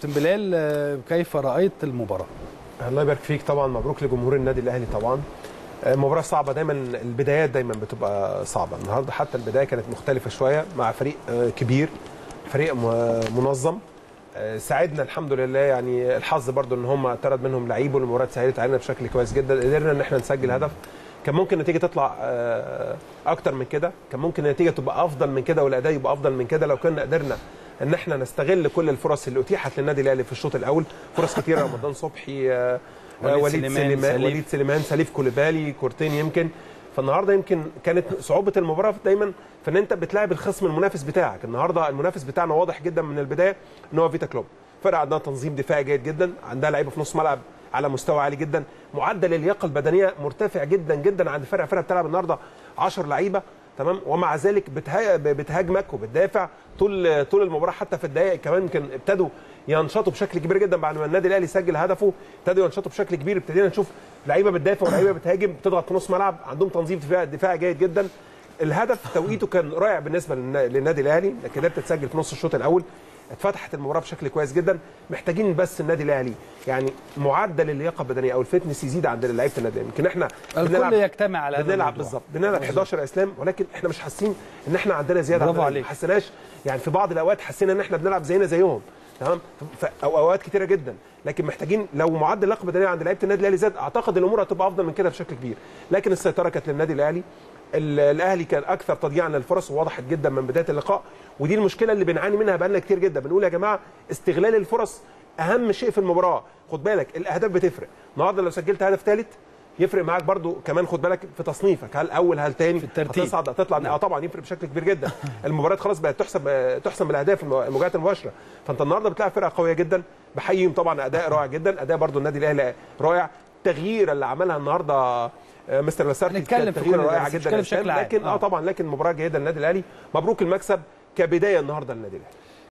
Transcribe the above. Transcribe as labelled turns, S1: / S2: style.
S1: كابتن بلال آه، كيف رايت المباراه
S2: الله يبارك فيك طبعا مبروك لجمهور النادي الاهلي طبعا آه، مباراة صعبة دايما البدايات دايما بتبقى صعبة النهارده حتى البداية كانت مختلفة شوية مع فريق آه، كبير فريق م- منظم آه، ساعدنا الحمد لله يعني الحظ برضو ان هم طرد منهم لعيب والمباراة سهلت علينا بشكل كويس جدا قدرنا ان احنا نسجل هدف كان ممكن النتيجة تطلع آه، اكتر من كده كان ممكن النتيجة تبقى افضل من كده والاداء يبقى افضل من كده لو كنا قدرنا ان احنا نستغل كل الفرص اللي اتيحت للنادي الاهلي في الشوط الاول فرص كتيره رمضان صبحي آه،
S1: وليد
S2: وليد
S1: سليمان،
S2: سليمان
S1: سليف.
S2: وليد سليمان سليف كوليبالي كورتين يمكن فالنهارده يمكن كانت صعوبه المباراه دايما في ان انت بتلاعب الخصم المنافس بتاعك النهارده المنافس بتاعنا واضح جدا من البدايه ان هو فيتا كلوب فرقه عندها تنظيم دفاعي جيد جدا عندها لعيبه في نص ملعب على مستوى عالي جدا معدل اللياقه البدنيه مرتفع جدا جدا عند فرقه فرقه بتلعب النهارده 10 لعيبه تمام ومع ذلك بتها- بتهاجمك وبتدافع طول طول المباراه حتى في الدقائق كمان كان ابتدوا ينشطوا بشكل كبير جدا بعد ما النادي الاهلي سجل هدفه ابتدوا ينشطوا بشكل كبير ابتدينا نشوف لعيبه بتدافع ولعيبه بتهاجم بتضغط في نص ملعب عندهم تنظيم دفاع دفاع جيد جدا الهدف توقيته كان رائع بالنسبه للنا- للنادي الاهلي انك قدرت تسجل في نص الشوط الاول اتفتحت المباراه بشكل كويس جدا محتاجين بس النادي الاهلي يعني معدل اللياقه البدنيه او الفتنس يزيد عند لعيبه النادي الأهلي. يمكن احنا
S1: الكل يجتمع على هذا
S2: بنلعب
S1: الموضوع.
S2: بالظبط بنلعب 11 يا اسلام ولكن احنا مش حاسين ان احنا عندنا زياده
S1: برافو
S2: عندنا.
S1: عليك.
S2: ما حسيناش يعني في بعض الاوقات حسينا ان احنا بنلعب زينا زيهم تمام ف- او اوقات كتيره جدا لكن محتاجين لو معدل اللياقه البدنيه عند لعيبه النادي الاهلي زاد اعتقد الامور هتبقى افضل من كده بشكل كبير لكن السيطره كانت للنادي الاهلي ال- الاهلي كان اكثر تضييعا للفرص ووضحت جدا من بدايه اللقاء ودي المشكله اللي بنعاني منها بقالنا كتير جدا بنقول يا جماعه استغلال الفرص اهم شيء في المباراه خد بالك الاهداف بتفرق النهارده لو سجلت هدف ثالث يفرق معاك برضو كمان خد بالك في تصنيفك هل اول هل تاني
S1: في الترتيب.
S2: هتصعد هتطلع اه طبعا يفرق بشكل كبير جدا المباريات خلاص بقت تحسب آه، تحسم بالاهداف الم- المواجهات المباشره فانت النهارده بتلاعب فرقه قويه جدا بحييهم طبعا اداء رائع جدا اداء برضو النادي الاهلي رائع التغيير اللي عملها النهارده آه، مستر لاسارتي
S1: هنتكلم
S2: كانت
S1: في
S2: تغيير
S1: كل ده،
S2: رائعه
S1: بس
S2: جدا
S1: نتكلم
S2: يا إسلام.
S1: بشكل عام.
S2: لكن اه
S1: آه.
S2: طبعا لكن مباراه جيده للنادي الاهلي مبروك المكسب كبدايه النهارده للنادي الاهلي